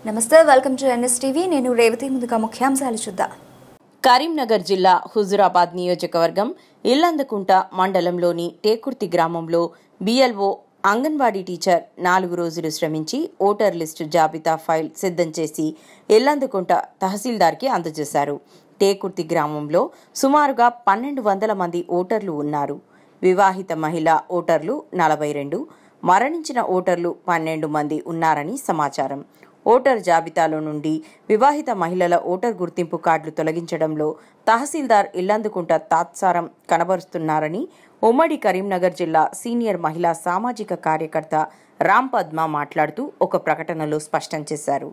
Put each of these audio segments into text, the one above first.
నమస్తే welcome to NSTV నేను రేవతి ముందుగా ముఖ్యాంశాలు చూద్దాం కరీంనగర్ జిల్లా హుజురాబాద్ నియోజకవర్గం ఇల్లందకుంట మండలంలోని టేకుర్తి గ్రామంలో బిఎల్ఓ అంగన్వాడీ టీచర్ నాలుగు రోజులు శ్రమించి ఓటర్ లిస్టు జాబితా ఫైల్ సిద్ధం చేసి ఇల్లందకుంట తహసీల్దార్కి అందజేశారు టేకుర్తి గ్రామంలో సుమారుగా పన్నెండు వందల మంది ఓటర్లు ఉన్నారు వివాహిత మహిళా ఓటర్లు నలభై రెండు మరణించిన ఓటర్లు పన్నెండు మంది ఉన్నారని సమాచారం ఓటర్ జాబితాలో నుండి వివాహిత మహిళల ఓటర్ గుర్తింపు కార్డులు తొలగించడంలో తహసీల్దార్ ఇల్లందుకుంట తాత్సారం కనబరుస్తున్నారని ఉమ్మడి కరీంనగర్ జిల్లా సీనియర్ మహిళా సామాజిక కార్యకర్త రామ్ పద్మ మాట్లాడుతూ ఒక ప్రకటనలో స్పష్టం చేశారు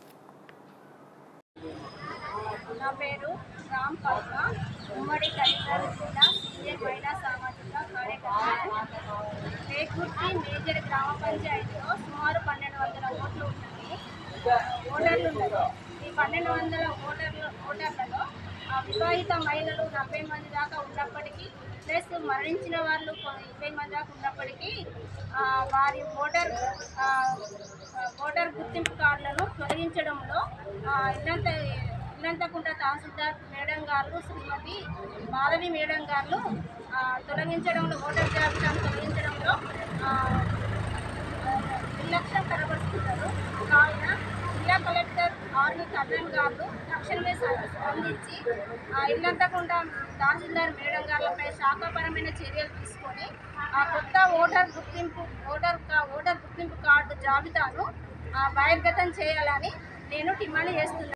నా పేరు రామ్ పద్మ ఉమ్మడి కరీంనగర్ జిల్లా సీనియర్ మహిళా సామాజిక కార్యకర్త పేకూర్తి మేజర్ గ్రామ పంచాయతీలో సుమారు పన్నెండు వందల ఓట్లు ఉన్నాయి ఓటర్లు ఉన్నారు ఈ పన్నెండు వందల ఓటర్లు ఓటర్లలో ఆ, వివాహిత మహిళలు నలభై మంది దాకా ఉన్నప్పటికీ ప్లస్ మరణించిన వాళ్ళు కొ- ఇరవై మంది దాకా ఉన్నప్పటికీ ఆ, వారి ఓటర్ ఆ, ఓటర్ గుర్తింపు కార్డులను తొలగించడంలో ఆ, ఇల్లంత ఇల్లంతకుంట తహసీల్దార్ మేడం గారు శ్రీమతి మాధవి మేడం గారు ఆ, తొలగించడంలో ఓటర్ జాబితాను తొలగించడంలో ఆ, నిర్లక్ష్యం కనబరుస్తున్నారు కావున జిల్లా కలెక్టర్ ఆర్వి కర్ణన్ గారు తక్షణమే స్ప- స్పందించి ఆ ఇల్లంతకుండా తహసీల్దార్ మేడం గారులపై శాఖాపరమైన చర్యలు తీసుకొని ఆ కొత్త ఓటర్ గుర్తింపు ఓటర్ కా- ఓటర్ గుర్తింపు కార్డు జాబితాను ఆ, బహిర్గతం చేయాలని నేను డిమాండ్ చేస్తున్నాను